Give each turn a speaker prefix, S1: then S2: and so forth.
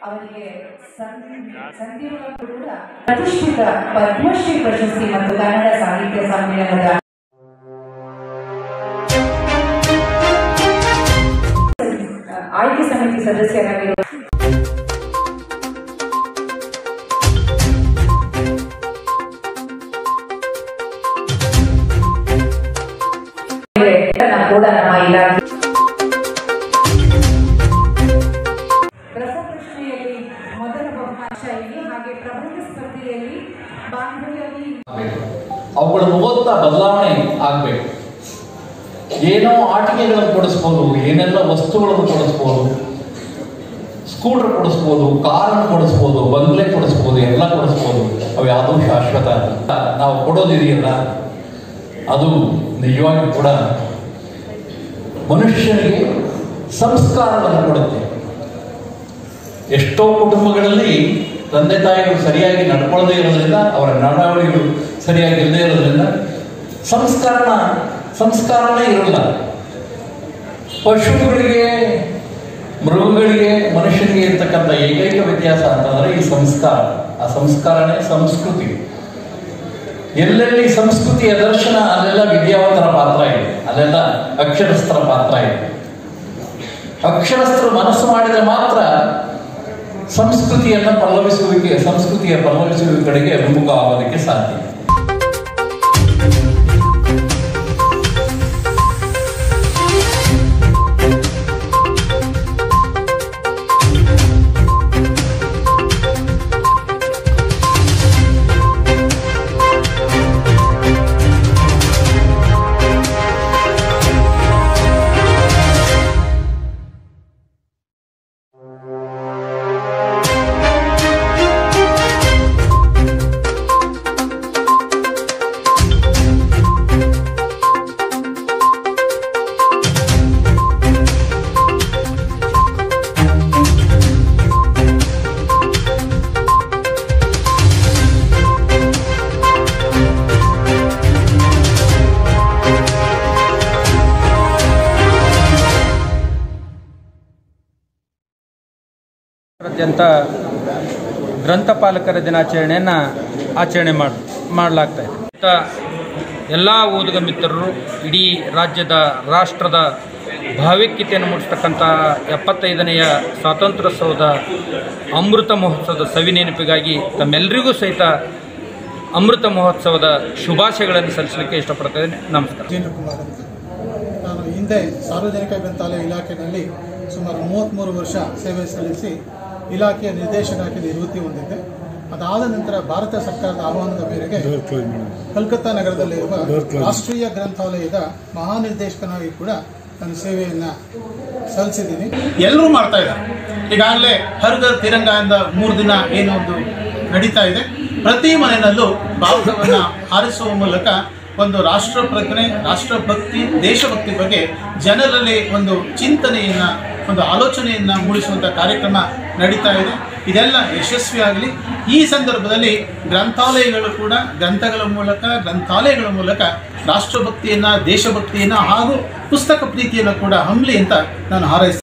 S1: ಅವರಿಗೆ ಸಂ- ಸಂದಿರುವುದು ಕೂಡ ಪ್ರತಿಷ್ಠಿತ ಪದ್ಮಶ್ರೀ ಪ್ರಶಸ್ತಿ ಮತ್ತು ಕನ್ನಡ ಸಾಹಿತ್ಯ ಸಮ್ಮೇಳನದ ಆಯ್ಕೆ ಸಮಿತಿ ಸದಸ್ಯರಾಗಿರುವ ಕೂಡ ನಮ್ಮ ಇಲಾಖೆ ರಸಪ್ರಶ್ನೆಯಲ್ಲಿ ಮೊದಲ ಬಹುಮಾನ ಶೈಲಿ ಹಾಗೆ ಪ್ರಬಂಧ ಸ್ಪರ್ಧೆಯಲ್ಲಿ ಬಾಂಧವ್ಯದಲ್ಲಿ
S2: ಅವುಗಳನ್ನು ಓದ್ತಾ ಬದಲಾವಣೆ ಆಗಬೇಕು ಏನೋ ಆಟಿಕೆಗಳನ್ನು ಕೊಡಿಸ್ಬೋದು ಏನೆಲ್ಲ ವಸ್ತುಗಳನ್ನು ಕೊಡಿಸ್ಬೋದು ಸ್ಕೂಟರ್ ಕೊಡಿಸ್ಬೋದು ಕಾರನ್ನು ಕೊಡಿಸ್ಬೋದು ಬಂಗ್ಲೆ ಕೊಡಿಸ್ಬೋದು ಎಲ್ಲ ಕೊಡಿಸ್ಬೋದು ಅವು ಯಾವುದೂ ಶಾಶ್ವತ ಅಲ್ಲ ನಾವು ಕೊಡೋದಿದೆಯಲ್ಲ ಅದು ನಿಜವಾಗಿ ಕೂಡ ಮನುಷ್ಯನಿಗೆ ಸಂಸ್ಕಾರವನ್ನು ಕೊಡುತ್ತೆ ಎಷ್ಟೋ ಕುಟುಂಬಗಳಲ್ಲಿ ತಂದೆ ತಾಯಿಗಳು ಸರಿಯಾಗಿ ನಡ್ಕೊಳ್ಳದೇ ಇರೋದ್ರಿಂದ ಅವರ ನಡವಳಿಕೆಗಳು ಸರಿಯಾಗಿ ಇಲ್ಲದೆ ಇರೋದ್ರಿಂದ ಸಂಸ್ಕರಣ ಸಂಸ್ಕಾರನೇ ಇರಲ್ಲ ಪಶುಗಳಿಗೆ ಮೃಗಗಳಿಗೆ ಮನುಷ್ಯನಿಗೆ ಇರ್ತಕ್ಕಂಥ ಏಕೈಕ ವ್ಯತ್ಯಾಸ ಅಂತಂದ್ರೆ ಈ ಸಂಸ್ಕಾರ ಆ ಸಂಸ್ಕಾರನೇ ಸಂಸ್ಕೃತಿ ಎಲ್ಲೆಲ್ಲಿ ಸಂಸ್ಕೃತಿಯ ದರ್ಶನ ಅಲ್ಲೆಲ್ಲ ವಿದ್ಯಾವಂತರ ಪಾತ್ರ ಇದೆ ಅಲ್ಲೆಲ್ಲ ಅಕ್ಷರಸ್ಥರ ಪಾತ್ರ ಇದೆ ಅಕ್ಷರಸ್ಥರು ಮನಸ್ಸು ಮಾಡಿದರೆ ಮಾತ್ರ ಸಂಸ್ಕೃತಿಯನ್ನು ಪಲ್ಲವಿಸುವಿಕೆ ಸಂಸ್ಕೃತಿಯ ಪಲ್ಲವಿಸುವಿಕೆ ಕಡೆಗೆ ಅಭಿಮುಖ ಆಗೋದಕ್ಕೆ ಸಾಧ್ಯ
S3: ರಾಜ್ಯಾದ್ಯಂತ ಗ್ರಂಥಪಾಲಕರ ದಿನಾಚರಣೆಯನ್ನು ಆಚರಣೆ ಮಾಡಿ ಮಾಡಲಾಗ್ತಾ ಇದೆ ಇಂಥ ಎಲ್ಲ ಓದುಗ ಮಿತ್ರರು ಇಡೀ ರಾಜ್ಯದ ರಾಷ್ಟ್ರದ ಭಾವೈಕ್ಯತೆಯನ್ನು ಮೂಡಿಸ್ತಕ್ಕಂಥ ಎಪ್ಪತ್ತೈದನೆಯ ಸ್ವಾತಂತ್ರ್ಯೋತ್ಸವದ ಅಮೃತ ಮಹೋತ್ಸವದ ಸವಿ ನೆನಪಿಗಾಗಿ ತಮ್ಮೆಲ್ಲರಿಗೂ ಸಹಿತ ಅಮೃತ ಮಹೋತ್ಸವದ ಶುಭಾಶಯಗಳನ್ನು ಸಲ್ಲಿಸಲಿಕ್ಕೆ ಇಷ್ಟಪಡ್ತೇನೆ ನಮಸ್ಕಾರ
S4: ಜೇಂದ್ರ ಕುಮಾರ್ ಅಂತ ನಾನು ಹಿಂದೆ ಸಾರ್ವಜನಿಕ ಗ್ರಂಥಾಲಯ ಇಲಾಖೆಯಲ್ಲಿ ಸುಮಾರು ಮೂವತ್ತ್ಮೂರು ವರ್ಷ ಸೇವೆ ಸಲ್ಲಿಸಿ ಇಲಾಖೆಯ ನಿರ್ದೇಶಕರಾಗಿ ನಿವೃತ್ತಿ ಹೊಂದಿದ್ದೆ ಅದಾದ ನಂತರ ಭಾರತ ಸರ್ಕಾರದ ಆಹ್ವಾನದ ಮೇರೆಗೆ ಕಲ್ಕತ್ತಾ ನಗರದಲ್ಲಿರುವ ರಾಷ್ಟ್ರೀಯ ಗ್ರಂಥಾಲಯದ ಮಹಾನಿರ್ದೇಶಕನಾಗಿ ಕೂಡ ನಾನು ಸೇವೆಯನ್ನು ಸಲ್ಲಿಸಿದ್ದೀನಿ
S5: ಎಲ್ಲರೂ ಮಾಡ್ತಾ ಇದ್ದಾರೆ ಈಗಾಗಲೇ ಹರ್ಗರ್ ತಿರಂಗ ಎಂದ ಮೂರು ದಿನ ಏನು ಒಂದು ನಡೀತಾ ಇದೆ ಪ್ರತಿ ಮನೆಯಲ್ಲೂ ಬಾವುಟವನ್ನು ಹಾರಿಸುವ ಮೂಲಕ ಒಂದು ರಾಷ್ಟ್ರ ಪ್ರಜ್ಞೆ ರಾಷ್ಟ್ರಭಕ್ತಿ ದೇಶಭಕ್ತಿ ಬಗ್ಗೆ ಜನರಲ್ಲಿ ಒಂದು ಚಿಂತನೆಯನ್ನು ಒಂದು ಆಲೋಚನೆಯನ್ನು ಮೂಡಿಸುವಂಥ ಕಾರ್ಯಕ್ರಮ ನಡೀತಾ ಇದೆ ಇದೆಲ್ಲ ಯಶಸ್ವಿಯಾಗಲಿ ಈ ಸಂದರ್ಭದಲ್ಲಿ ಗ್ರಂಥಾಲಯಗಳು ಕೂಡ ಗ್ರಂಥಗಳ ಮೂಲಕ ಗ್ರಂಥಾಲಯಗಳ ಮೂಲಕ ರಾಷ್ಟ್ರಭಕ್ತಿಯನ್ನು ದೇಶಭಕ್ತಿಯನ್ನು ಹಾಗೂ ಪುಸ್ತಕ ಪ್ರೀತಿಯನ್ನು ಕೂಡ ಹಮ್ಮಲಿ ಅಂತ ನಾನು ಹಾರೈಸ್ತೀನಿ